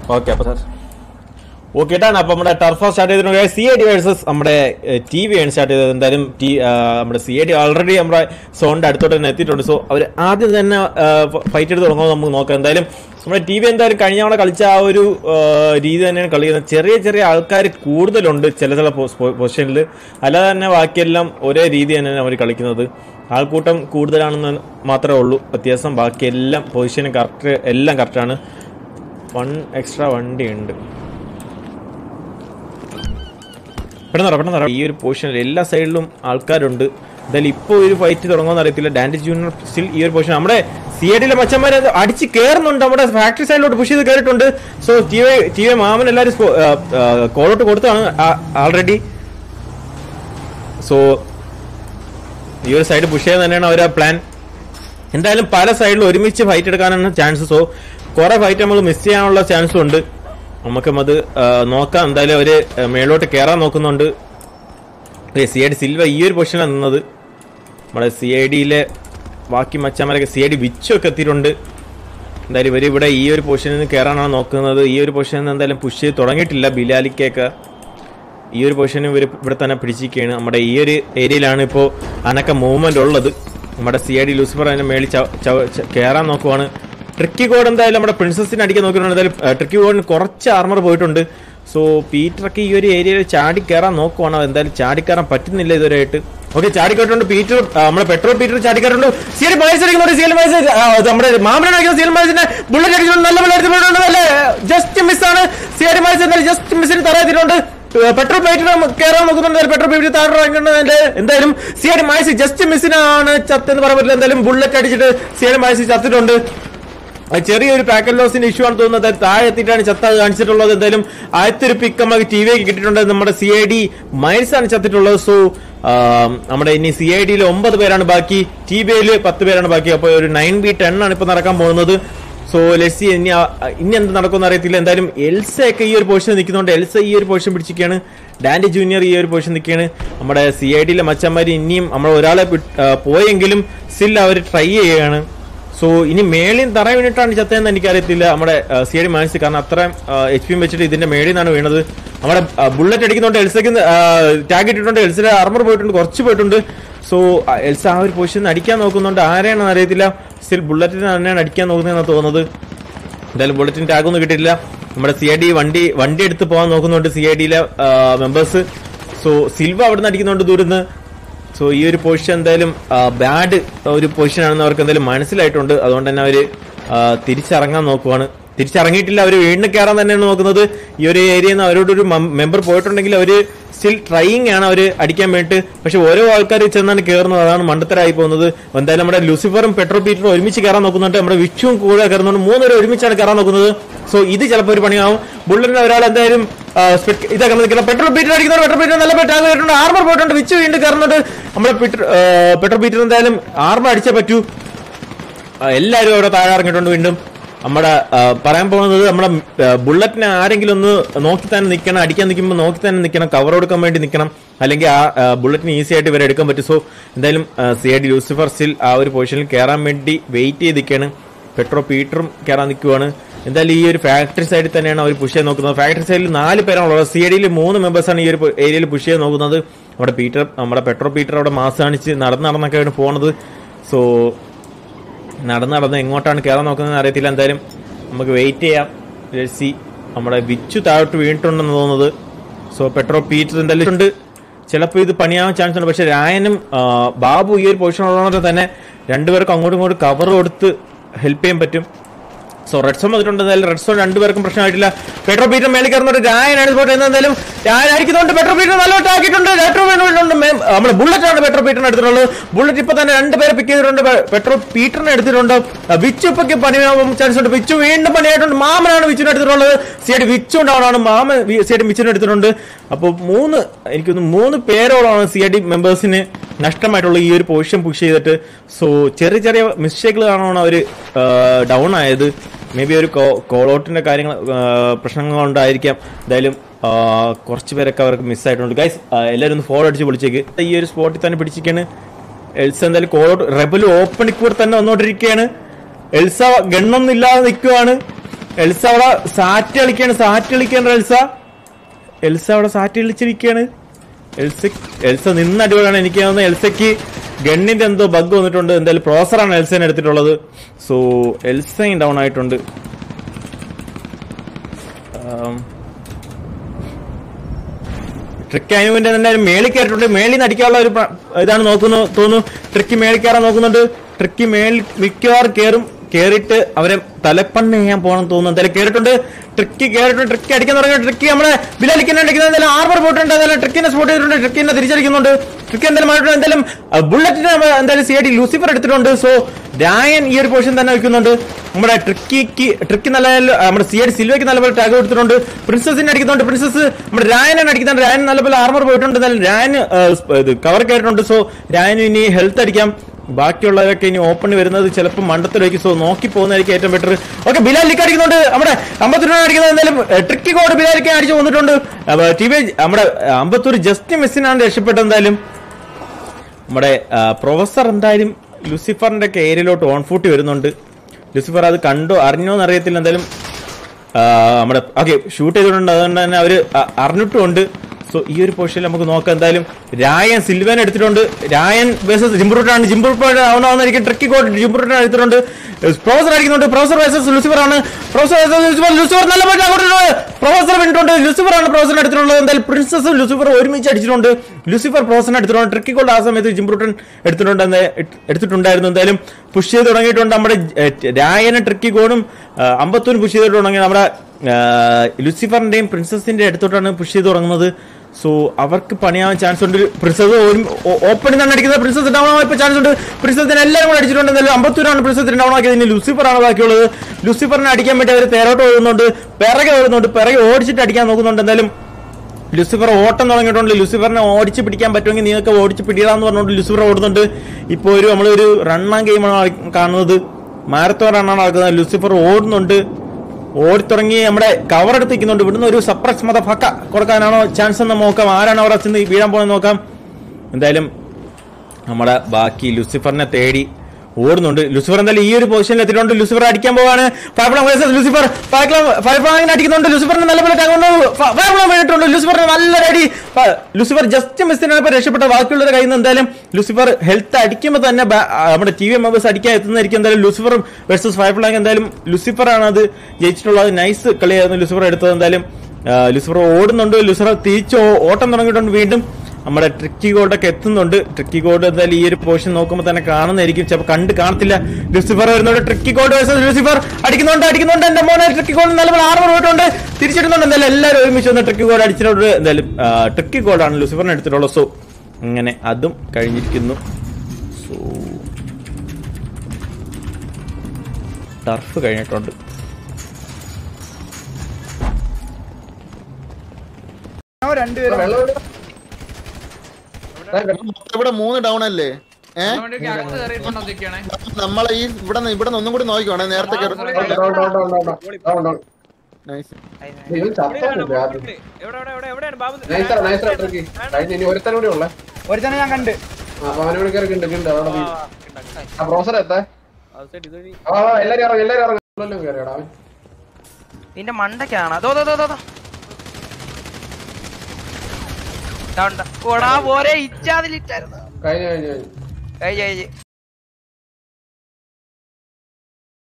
Okay അപ്പൊ sir okay ഏട്ടാണ് അപ്പൊ നമ്മുടെ ടർഫ സ്റ്റാർട്ട് ചെയ്തിട്ടുണ്ട് സി ഐ ഡി വേഴ്സസ് നമ്മുടെ ടി വി ആണ് സ്റ്റാർട്ട് ചെയ്തത് എന്തായാലും ടി നമ്മുടെ സി ഐ ഡി ഓൾറെഡി നമ്മുടെ സോണിന്റെ അടുത്തോട്ട് തന്നെ എത്തിയിട്ടുണ്ട് സോ അവർ ആദ്യം തന്നെ ഫൈറ്റ് എടുത്ത് തുടങ്ങുമ്പോൾ നമുക്ക് നോക്കാം എന്തായാലും നമ്മുടെ ടി വി എന്തായാലും കഴിഞ്ഞ തവണ കളിച്ച ആ ഒരു ആ, രീതി തന്നെയാണ് കളിക്കുന്നത് ചെറിയ ചെറിയ ആൾക്കാർ കൂടുതലുണ്ട് ചില ചില പൊസിഷനിൽ അല്ലാതെ തന്നെ ബാക്കിയെല്ലാം ഒരേ രീതി തന്നെയാണ് അവർ കളിക്കുന്നത് ആൾക്കൂട്ടം കൂടുതലാണെന്ന് മാത്രമേ ഉള്ളൂ വ്യത്യാസം ബാക്കിയെല്ലാം പൊസിഷനും കറക്റ്റ് എല്ലാം കറക്റ്റാണ് വൺ എക്സ്ട്രാ വണ്ടി ഉണ്ട് പെട്ടെന്ന് പറ, പെട്ടെന്ന് പറ. ഈ ഒരു പൊസിഷനിൽ എല്ലാ സൈഡിലും ആൾക്കാരുണ്ട് എന്തായാലും ഇപ്പോൾ ഒരു ഫൈറ്റ് തുടങ്ങുമെന്ന് അറിയത്തില്ല ഡാൻഡി ജൂനിയർ സ്റ്റിൽ ഈ ഒരു പൊസിഷൻ നമ്മുടെ സി ഐ ഡിയിലെ മച്ചന്മാരെ അടിച്ച് കയറുന്നുണ്ട് നമ്മുടെ ഫാക്ടറി സൈഡിലോട്ട് പുഷ് ചെയ്ത് കയറിയിട്ടുണ്ട് so T V T V മാമൻ എല്ലാവരും കോളോട്ട് കൊടുത്താണ് ആൾറെഡി സോ ഈ ഒരു സൈഡ് പുഷ് ചെയ്യാൻ തന്നെയാണ് അവരുടെ പ്ലാൻ എന്തായാലും പല സൈഡിലും ഒരുമിച്ച് ഫൈറ്റ് എടുക്കാനാണ് ചാൻസ് സോ കുറെ ഫൈറ്റ് നമ്മൾ മിസ് ചെയ്യാനുള്ള ചാൻസും ഉണ്ട് നമുക്കും അത് ആ, നോക്കാം എന്തായാലും അവര് മേളോട്ട് കയറാൻ നോക്കുന്നുണ്ട് സി ഐ ഡി സിൽവ ഈ ഒരു പൊസിഷനിലാണ് നിന്നത് നമ്മുടെ സി ഐ ഡിയിലെ ബാക്കി മച്ചാന്മാരൊക്കെ സി ഐ ഡി വിച്ചൊക്കെ എത്തിയിട്ടുണ്ട് എന്തായാലും ഇവർ ഇവിടെ ഈ ഒരു പൊസിഷനിൽ നിന്ന് കയറാനാണ് നോക്കുന്നത് ഈ ഒരു പൊസിഷനിൽ നിന്ന് എന്തായാലും പുഷ് ചെയ്ത് തുടങ്ങിയിട്ടില്ല ബിലാലിക്കൊക്കെ ഈ ഒരു പൊസിഷൻ ഇവർ ഇവിടെ തന്നെ പിടിച്ചിരിക്കുകയാണ് നമ്മുടെ ഈ ഒരു ഏരിയയിലാണ് ഇപ്പോൾ അനക്ക മൂവ്മെന്റ് ഉള്ളത് നമ്മുടെ സി ഐ ഡി ലൂസിഫർ അതിന്റെ മേളിൽ ചവ- ചവ- ച- കയറാൻ നോക്കുവാണ് ട്രിക്കി കോഡ് എന്തായാലും നമ്മുടെ പ്രിൻസസിനെ അടിക്കാൻ നോക്കിയിട്ടുണ്ട് എന്തായാലും ഏഹ്, ട്രിക്കി കോഡിന് കുറച്ച് ആർമർ പോയിട്ടുണ്ട് സോ പീറ്ററൊക്കെ ഈ ഒരു ഏരിയയിൽ ചാടി കയറാൻ നോക്കുവാണ് എന്തായാലും ചാടി കയറാൻ പറ്റുന്നില്ല ഇതുവരെയായിട്ട് ഓക്കെ ചാടിക്കോട്ടുണ്ട് പീറ്റർ ആ, നമ്മുടെ പെട്രോൾ പീറ്റർ ചാടിക്കാറുണ്ട് സി എൽ മൈസ് അടിക്കുന്നുണ്ട് സി എൽ മൈസ് നമ്മുടെ മാമനെ അടിക്കുന്ന സി എൽ മൈസിന്റെ ബുള്ളറ്റ് അടിക്കുന്നുണ്ട് നല്ല ബുള്ളറ്റ് അടിച്ചിട്ടുണ്ട് അല്ലേ ജസ്റ്റ് മിസ്സാണ് സി എൽ മൈസ് എന്തായാലും ജസ്റ്റ് മിസ്സിന് തറയെത്തിയിട്ടുണ്ട് പെട്രോൾ പ്ലേറ്റിന് കയറാൻ നോക്കുന്നുണ്ട് പെട്രോൾ പ്ലേറ്റ് താഴെ ഇറങ്ങുന്നുണ്ട് എന്തായാലും സി എൽ മൈസ് ജസ്റ്റ് മിസ്സിനാണ് ചത്തെന്ന് പറയാൻ പറ്റില്ല എന്തായാലും ബുള്ളറ്റ് അടിച്ചിട്ട് സി എൽ മൈസ് ചത്തിട്ടുണ്ട് അത് ചെറിയൊരു പാക്കറ്റ് ലോസിന്റെ ഇഷ്യൂ ആണ് തോന്നുന്നത് അത് താഴെ എത്തിയിട്ടാണ് ചത്ത അത് കാണിച്ചിട്ടുള്ളത് എന്തായാലും ആദ്യത്തെ ഒരു പിക്ക് നമുക്ക് ടി വിക്ക് കിട്ടിയിട്ടുണ്ട് നമ്മുടെ സി ഐ ഡി മൈൽസ് ആണ് ചത്തിട്ടുള്ളത് സോ നമ്മുടെ ഇനി സി ഐ ഡിയിൽ ഒമ്പത് പേരാണ് ബാക്കി ടി വിയിൽ പത്ത് പേരാണ് ബാക്കി അപ്പോൾ ഒരു നയൻ ബി ടെൻ ആണ് ഇപ്പൊ നടക്കാൻ പോകുന്നത് സോ ലെസ്സി ഇനി ആ- ഇനി എന്ത് നടക്കുമെന്ന് അറിയത്തില്ല എന്തായാലും എൽസ ഒക്കെ ഈ ഒരു പൊസിഷൻ നിൽക്കുന്നുണ്ട് എൽസ ഈ ഒരു പൊസിഷൻ പിടിച്ചിരിക്കുകയാണ് ഡാൻഡി ജൂനിയർ ഈ ഒരു പൊസിഷൻ നിൽക്കുകയാണ് നമ്മുടെ സി ഐ ഡിയിലെ മച്ചന്മാർ ഇനിയും നമ്മൾ ഒരാളെ വിട്ട്- ആ, പോയെങ്കിലും സ്റ്റിൽ അവർ ട്രൈ ചെയ്യുകയാണ് സോ ഇനി മേളിൽ തറ വീണിട്ടാണ് ചത്തതെന്ന് എനിക്കറിയത്തില്ല നമ്മുടെ സി ഐ ഡി മാനസ് കാരണം അത്ര എച്ച് പി വെച്ചിട്ട് ഇതിന്റെ മേളിൽ നിന്നാണ് വീണത് നമ്മുടെ ബുള്ളറ്റ് അടിക്കുന്നുണ്ട് എൽസയ്ക്ക് ടാഗ് ഇട്ടിട്ടുണ്ട് എൽസിന്റെ ആർമർ പോയിട്ടുണ്ട് കുറച്ച് പോയിട്ടുണ്ട് സോ എൽസ ആ ഒരു പൊസിഷൻ അടിക്കാൻ നോക്കുന്നുണ്ട് ആരെയാണെന്ന് അറിയത്തില്ല സ്റ്റിൽ ബുള്ളറ്റിന് തന്നെയാണ് അടിക്കാൻ നോക്കുന്നതെന്നാണ് തോന്നുന്നത് എന്തായാലും ബുള്ളറ്റിന് ടാഗ് ഒന്നും കിട്ടിയില്ല നമ്മുടെ സി ഐ ഡി വണ്ടി വണ്ടി എടുത്ത് പോകാൻ നോക്കുന്നുണ്ട് സി ഐ ഡിയിലെ മെമ്പേഴ്സ് സോ സിൽവ അവിടെ നിന്ന് അടിക്കുന്നുണ്ട് ദൂരന്ന് സോ ഈ ഒരു പൊസിഷൻ എന്തായാലും ബാഡ് ഒരു പൊസിഷൻ ആണെന്ന് അവർക്ക് എന്തായാലും മനസ്സിലായിട്ടുണ്ട് അതുകൊണ്ട് തന്നെ അവര് ആ, തിരിച്ചിറങ്ങാൻ നോക്കുവാണ് തിരിച്ചിറങ്ങിയിട്ടില്ല അവർ വീണ്ടും കയറാൻ തന്നെയാണ് നോക്കുന്നത് ഈ ഒരു ഏരിയയിൽ നിന്ന് അവരോടൊരു മെമ്പർ പോയിട്ടുണ്ടെങ്കിൽ അവര് സ്റ്റിൽ ട്രൈയിങ് ആണ് അവർ അടിക്കാൻ വേണ്ടിയിട്ട് പക്ഷെ ഓരോ ആൾക്കാർ ചെന്നാണ് കയറുന്നത് അതാണ് മണ്ടത്തരായി പോകുന്നത് എന്തായാലും നമ്മുടെ ലൂസിഫറും പെട്രോ പീറ്ററും ഒരുമിച്ച് കയറാൻ നോക്കുന്നുണ്ട് നമ്മുടെ വിച്ചുവും കൂടെ കയറുന്നുണ്ട് മൂന്നുപേരും ഒരുമിച്ചാണ് കയറാൻ നോക്കുന്നത് സോ ഇത് ചിലപ്പോൾ ഒരു പണിയാവും ബുള്ളറ്റിന് ഒരാൾ എന്തായാലും ആ, സ്പെക്- ഇതൊക്കെ നിൽക്കണം പെട്രോൾ പീറ്റർ അടിക്കുന്നത് പെട്രോൾ പീറ്റർ നല്ല ടാഗ് പോയിട്ടുണ്ട് ആർമർ പോയിട്ടുണ്ട് വിച്ച് വീണ്ടും കയറുന്നുണ്ട് നമ്മുടെ പീറ്റർ പെട്രോൾ പീറ്റർ എന്തായാലും ആർമർ അടിച്ചേ പറ്റൂ ആ, എല്ലാവരും അവിടെ താഴെ ഇറങ്ങിയിട്ടുണ്ട് വീണ്ടും നമ്മുടെ ആ, പറയാൻ പോകുന്നത് നമ്മുടെ ആ, ബുള്ളറ്റിനെ ആരെങ്കിലും ഒന്ന് നോക്കി തന്നെ നിൽക്കണം അടിക്കാൻ നിൽക്കുമ്പോൾ നോക്കി തന്നെ നിൽക്കണം കവർ കൊടുക്കാൻ വേണ്ടി നിൽക്കണം അല്ലെങ്കിൽ ആ ആ, ബുള്ളറ്റിന് ഈസി ആയിട്ട് ഇവരെ എടുക്കാൻ പറ്റും സോ എന്തായാലും C I D Lucifer still ആ ഒരു പൊസിഷനിൽ കയറാൻ വേണ്ടി വെയിറ്റ് ചെയ്ത് നിൽക്കുകയാണ് പെട്രോ പീറ്ററും കയറാൻ നിൽക്കുവാണ് എന്തായാലും ഈ ഒരു ഫാക്ടറി സൈഡിൽ തന്നെയാണ് അവർ പുഷ് ചെയ്യാൻ നോക്കുന്നത് ഫാക്ടറി സൈഡിൽ നാല് പേരാണുള്ളത് സി ഐ ഡിയിൽ മൂന്ന് മെമ്പേഴ്സാണ് ഈ ഒരു ഏരിയയിൽ പുഷ് ചെയ്യാൻ നോക്കുന്നത് നമ്മുടെ പീറ്റർ നമ്മുടെ പെട്രോ പീറ്റർ അവിടെ മാസ് കാണിച്ച് നടന്ന് നടന്നൊക്കെയാണ് പോണത് സോ നടന്ന് നടന്ന് എങ്ങോട്ടാണ് കയറാൻ നോക്കുന്നതെന്ന് അറിയത്തില്ല എന്തായാലും നമുക്ക് വെയിറ്റ് ചെയ്യാം ജെഴ്സി നമ്മുടെ വിച്ചു താഴോട്ട് വീണിട്ടുണ്ടെന്ന് തോന്നുന്നത് സോ പെട്രോ പീറ്റർ എന്തായാലും ഉണ്ട് ചിലപ്പോൾ ഇത് പണിയാവാൻ ചാൻസ് ഉണ്ട് പക്ഷെ രായനും ആ, ബാബു ഈ ഒരു പൊസിഷൻ ഉള്ളതുകൊണ്ട് തന്നെ രണ്ടുപേർക്കും അങ്ങോട്ടും ഇങ്ങോട്ടും കവർ കൊടുത്ത് ഹെൽപ്പ് ചെയ്യാൻ പറ്റും സോ റെഡ് സോൺ വന്നിട്ടുണ്ട് എന്തായാലും റെഡ് സോൺ രണ്ടുപേർക്കും പ്രശ്നമായിട്ടില്ല പെട്രോ പീറ്റർ മേളിൽ കയറുന്നുണ്ട് രായനാണ് സ്പോട്ട് എന്തായാലും രായൻ അടിക്കുന്നുണ്ട് പെട്രോ പീറ്റർ നല്ലോട്ട് ആക്കിയിട്ടുണ്ട് പെട്രോ പീറ്ററിനുണ്ട് നമ്മുടെ ബുള്ളറ്റ് ആണ് പെട്രോ പീറ്ററിന് എടുത്തിട്ടുള്ളത് ബുള്ളറ്റ് ഇപ്പൊ തന്നെ രണ്ടുപേരെ പിക്ക് ചെയ്തിട്ടുണ്ട് പെ- പെട്രോ പീറ്ററിനെ എടുത്തിട്ടുണ്ട് ആ, വിച്ചു ഇപ്പൊക്കെ പണിയാവാൻ ചാൻസ് ഉണ്ട് വിച്ചു വീണ്ടും പണിയായിട്ടുണ്ട് മാമനാണ് വിച്ചുവിനെ എടുത്തിട്ടുള്ളത് സിയുടെ വിച്ചു ഉണ്ടാവണമാണ് മാമൻ സിയുടെ വിച്ചുവിനെ എടുത്തിട്ടുണ്ട് അപ്പോൾ മൂന്ന് എനിക്കൊന്ന് മൂന്ന് പേരോളാണ് സി ഐ ഡി മെമ്പേഴ്സിന് നഷ്ടമായിട്ടുള്ള ഈ ഒരു പൊസിഷൻ പുഷ് ചെയ്തിട്ട് സോ ചെറിയ ചെറിയ മിസ്റ്റേക്കുകൾ കാണുവാണ് അവർ ഡൗൺ ആയത് മേ ബി ഒരു കോൾ ഔട്ടിന്റെ കാര്യങ്ങൾ ആ, പ്രശ്നങ്ങൾ കൊണ്ടായിരിക്കാം എന്തായാലും ആ, കുറച്ച് പേരൊക്കെ അവർക്ക് മിസ്സായിട്ടുണ്ട് ഗൈസ് എല്ലാവരും ഒന്ന് ഫോളോ അടിച്ച് വിളിച്ചേക്ക് ഈ ഒരു സ്പോട്ടിൽ തന്നെ പിടിച്ചിരിക്കുകയാണ് എൽസ എന്തായാലും കോൾ ഔട്ട് റെബൽ ഓപ്പണിൽ കൂടെ തന്നെ വന്നുകൊണ്ടിരിക്കുകയാണ് എൽസ ഗണ്ണൊന്നും ഇല്ലാതെ നിൽക്കുകയാണ് എൽസ അവിടെ സാറ്റ് കളിക്കാണ് സാറ്റ് കളിക്കാണ് എൽസ എൽസ അവിടെ സാറ്റ് കളിച്ചിരിക്കുകയാണ് എൽസ എൽസ നിന്ന് അടിപൊളിയാണ് എനിക്ക് തോന്നുന്നത് എൽസയ്ക്ക് ഗണ്ണിന്റെ എന്തോ ബഗ് വന്നിട്ടുണ്ട് എന്തായാലും പ്രോസറാണ് എൽസനെ എടുത്തിട്ടുള്ളത് സോ എൽസയും ഡൗൺ ആയിട്ടുണ്ട് ട്രിക്ക് അതിനുവേണ്ടി എന്തായാലും മേളിൽ കയറിയിട്ടുണ്ട് മേളിൽ നിന്ന് അടിക്കാനുള്ള ഒരു പ്ര- ഇതാണ് നോക്കുന്നു തോന്നുന്നു ട്രിക്ക് മേളിൽ കയറാൻ നോക്കുന്നുണ്ട് ട്രിക്ക് മേളിൽ മിക്കവാറും കയറും കയറിയിട്ട് അവരെ തലപ്പണ്ണ് ചെയ്യാൻ പോകണം തോന്നുന്നു എന്തായാലും കയറിയിട്ടുണ്ട് ട്രിക്ക് കയറിയിട്ടുണ്ട് ട്രിക്ക് അടിക്കാൻ തുടങ്ങി ട്രിക്ക് നമ്മളെ ബിലടിക്കുന്ന അടിക്കുന്നത് എന്തായാലും ആർബർ പോയിട്ടുണ്ട് എന്തായാലും ട്രിക്കിനെ സ്പോട്ട് ചെയ്തിട്ടുണ്ട് ട്രിക്കിനെ തിരിച്ചടിക്കുന്നുണ്ട് ട്രിക്ക് എന്തായാലും മാറിയിട്ടുണ്ട് എന്തായാലും ബുള്ളറ്റിനെ എന്തായാലും സി ഐ ലൂസിഫർ എടുത്തിട്ടുണ്ട് സോ രായൻ ഈ ഒരു പൊസിഷൻ തന്നെ വെക്കുന്നുണ്ട് നമ്മുടെ ട്രിക്കിക്ക് ട്രിക്ക് നല്ല നമ്മുടെ സി ഐ സിൽവയ്ക്ക് നല്ലപോലെ ടാഗ് കൊടുത്തിട്ടുണ്ട് പ്രിൻസസിനെ അടിക്കുന്നുണ്ട് പ്രിൻസസ് നമ്മുടെ രായനാണ് അടിക്കുന്നുണ്ട് രായൻ നല്ലപോലെ ആർമർ പോയിട്ടുണ്ട് എന്തായാലും രായൻ ഇത് കവർ കയറിയിട്ടുണ്ട് സോ രായന് ഇനി ഹെൽത്ത് അടിക്കാം ബാക്കിയുള്ളവരൊക്കെ ഇനി ഓപ്പൺ വരുന്നത് ചിലപ്പോൾ മണ്ടത്തിലേക്ക് സോ നോക്കി പോകുന്നതായിരിക്കും ഏറ്റവും ബെറ്റർ ഓക്കെ ബിലാൽ ലിക്ക് അടിക്കുന്നുണ്ട് നമ്മുടെ അമ്പത്തൂർ അടിക്കുന്നത് എന്തായാലും ട്രിക്കി കോഡ് ബിലാലിക്ക് അടിച്ചു വന്നിട്ടുണ്ട് ടി വി നമ്മുടെ അമ്പത്തൂർ ജസ്റ്റ് മിസ്സിനാണ് രക്ഷപ്പെട്ടത് എന്തായാലും നമ്മുടെ ആ, പ്രൊഫസർ എന്തായാലും ലൂസിഫറിന്റെ ഒക്കെ ഏരിയയിലോട്ട് ഓൺ ഫൂട്ടി വരുന്നുണ്ട് ലൂസിഫർ അത് കണ്ടോ അറിഞ്ഞോ എന്നറിയത്തില്ല എന്തായാലും ആ, നമ്മുടെ ഓക്കെ ഷൂട്ട് ചെയ്തിട്ടുണ്ട് അതുകൊണ്ട് തന്നെ അവര് അ- അറിഞ്ഞിട്ടുമുണ്ട് സോ ഈ ഒരു പൊസിഷനിൽ നമുക്ക് നോക്കാം എന്തായാലും രായൻ സിൽവൻ എടുത്തിട്ടുണ്ട് രായൻ വേഴ്സസ് ജിംബ്രൂട്ടാണ് ജിംബ്രൂട്ട് ആവണമെന്നായിരിക്കും ട്രിക്കി കോഡ് ജിംബ്രൂട്ടാണ് എടുത്തിട്ടുണ്ട് പ്രൊഫസർ അടിക്കുന്നുണ്ട് പ്രൊഫസർ വേഴ്സസ് ലൂസിഫർ ആണ് പ്രൊഫസർ versus ലൂസിഫർ ലൂസിഫർ നല്ല പോലെ അങ്ങോട്ടുണ്ട് പ്രൊഫസർ വിന്നിട്ടുണ്ട് ലൂസിഫർ ആണ് പ്രൊഫസർ എടുത്തിട്ടുള്ളത് എന്തായാലും പ്രിൻസസും ലൂസിഫർ ഒരുമിച്ച് അടിച്ചിട്ടുണ്ട് ലൂസിഫർ പ്രൊഫസറിനെ എടുത്തിട്ടുണ്ട് ട്രിക്കി കോഡ് ആ സമയത്ത് ജിംബ്രൂട്ടൻ എടുത്തിട്ടുണ്ട് എന്ന് എടു- എടുത്തിട്ടുണ്ടായിരുന്നു എന്തായാലും പുഷ് ചെയ്ത് തുടങ്ങിയിട്ടുണ്ട് നമ്മുടെ ഏഹ്, രായനെ ട്രിക്കി കോഡും അമ്പത്തൂരും പുഷ് ചെയ്തിട്ട് തുടങ്ങി നമ്മുടെ ആഹ്, ലൂസിഫറിന്റെയും പ്രിൻസസിന്റെ അടുത്തോട്ടാണ് പുഷ് ചെയ്ത് തുടങ്ങുന്നത് സോ അവർക്ക് പണിയാവാൻ ചാൻസ് ഉണ്ട് പ്രിൻസസ് ഓപ്പണിൽ തന്നെ അടിക്കുന്നത് പ്രിൻസസ് ഡൗൺ ആവാൻ ചാൻസ് ഉണ്ട് പ്രിൻസസിന് എല്ലാവരും കൂടെ അടിച്ചിട്ടുണ്ട് എന്തായാലും അമ്പത്തൂരാണ് പ്രിൻസസിന് ഡൗൺ ആക്കിയത് ഇനി ലൂസിഫറാണ് ബാക്കിയുള്ളത് ലൂസിഫറിനെ അടിക്കാൻ വേണ്ടി അവർ തേരോട്ട് ഓടുന്നുണ്ട് പിറകെ ഓടുന്നുണ്ട് പിറകെ ഓടിച്ചിട്ട് അടിക്കാൻ നോക്കുന്നുണ്ട് എന്തായാലും ലൂസിഫർ ഓട്ടം തുടങ്ങിയിട്ടുണ്ട് ലൂസിഫറിനെ ഓടിച്ച് പിടിക്കാൻ പറ്റുമെങ്കിൽ നിങ്ങൾക്ക് ഓടിച്ച് പിടിയിടാന്ന് പറഞ്ഞുകൊണ്ട് ലൂസിഫർ ഓടുന്നുണ്ട് ഇപ്പോൾ ഒരു നമ്മളൊരു റണ്ണാൻ ഗെയിമാണ് കാണുന്നത് മാരത്തോൺ റണ്ണാണ് നടക്കുന്നത് ലൂസിഫർ ഓടുന്നുണ്ട് ഓടിത്തുടങ്ങി നമ്മുടെ കവർ എടുത്ത് നിൽക്കുന്നുണ്ട് ഇവിടുന്ന് ഒരു സപ്രസ് മത ഫക്ക കൊടുക്കാനാണോ ചാൻസ് എന്ന് നോക്കാം ആരാണ് അവിടെ ചെന്ന് വീഴാൻ പോകുന്നത് നോക്കാം എന്തായാലും നമ്മുടെ ബാക്കി ലൂസിഫറിനെ തേടി ഓടുന്നുണ്ട് ലൂസിഫർ എന്തായാലും ഈ ഒരു പൊസിഷനിൽ എത്തിയിട്ടുണ്ട് ലൂസിഫർ അടിക്കാൻ പോവാണ് ഫയർഫ്ലാം വേഴ്സസ് ലൂസിഫർ ഫയർഫ്ലാമിനെ അടിക്കുന്നുണ്ട് ലൂസിഫറിന് നല്ല പോലെ ഫയർഫ്ലാം വീണിട്ടുണ്ട് ലൂസിഫറിന് നല്ല അടി ഫ- ലൂസിഫർ ജസ്റ്റ് മിസ്സിനാണ് ഇപ്പൊ രക്ഷപ്പെട്ടത് ബാക്കിയുള്ളവരുടെ കയ്യിൽ നിന്ന് എന്തായാലും ലൂസിഫർ ഹെൽത്ത് അടിക്കുമ്പോൾ തന്നെ ബാ- ആ, നമ്മുടെ ടി വി മെമ്പേഴ്സ് അടിക്കാൻ എത്തുന്നതായിരിക്കും എന്തായാലും ലൂസിഫർ വേഴ്സസ് ഫയർഫ്ലാം എന്തായാലും ലൂസിഫർ ആണ് അത് ജയിച്ചിട്ടുള്ളത് നൈസ് കളിയായിരുന്നു ലൂസിഫർ എടുത്തത് എന്തായാലും ആ, ലൂസിഫർ ഓടുന്നുണ്ട് ലൂസിഫർ തിരിച്ച് ഓ- ഓട്ടം തുടങ്ങിയിട്ടുണ്ട് വീണ്ടും നമ്മുടെ ട്രിക്കി ഗോൾഡൊക്കെ എത്തുന്നുണ്ട് ട്രിക്കി ഗോൾഡ് എന്തായാലും ഈ ഒരു പോർഷൻ നോക്കുമ്പോൾ തന്നെ കാണുന്നതായിരിക്കും ചിലപ്പോൾ കണ്ട് കാണത്തില്ല ലൂസിഫർ വരുന്നുണ്ട് ട്രിക്കി ഗോൾഡ് വേഴ്സസ് ലൂസിഫർ അടിക്കുന്നുണ്ട് അടിക്കുന്നുണ്ട് എന്റെ മോനെ ട്രിക്കി ഗോൾഡ് നല്ല ആർമർ പോയിട്ടുണ്ട് തിരിച്ചിടുന്നുണ്ട് എന്തായാലും എല്ലാവരും ഒരുമിച്ച് വന്ന് ട്രിക്കി ഗോൾഡ് അടിച്ചിട്ടുണ്ട് എന്തായാലും ആ, ട്രിക്കി ഗോൾഡാണ് ലൂസിഫറിനെ എടുത്തിട്ടുള്ളത് സോ അങ്ങനെ അതും കഴിഞ്ഞിരിക്കുന്നു സോ ടർഫ് കഴിഞ്ഞിട്ടുണ്ട് രണ്ടുപേരും ഇവിടെ മൂന്ന് ഡൗൺ അല്ലേ ഏ വണ്ടിക്ക് അകത്ത് കയറിയിട്ടുണ്ടോ നിൽക്കണേ നമ്മളെ ഈ ഇവിടെ ഇവിടെ ഒന്നും കൂടി നോക്കിക്കോണേ നേരത്തെ നൈസ് ഒരുത്തനെ ഞാൻ കണ്ട് നിന്റെ മണ്ടക്കാണ് അതോ അതോ അതോ അതോ ഓടാ പോരെ ഇച്ചാതിലിട്ടായിരുന്നു കഴിഞ്ഞ കഴിഞ്ഞ കഴിഞ്ഞു കഴിഞ്ഞ കഴിഞ്ഞ്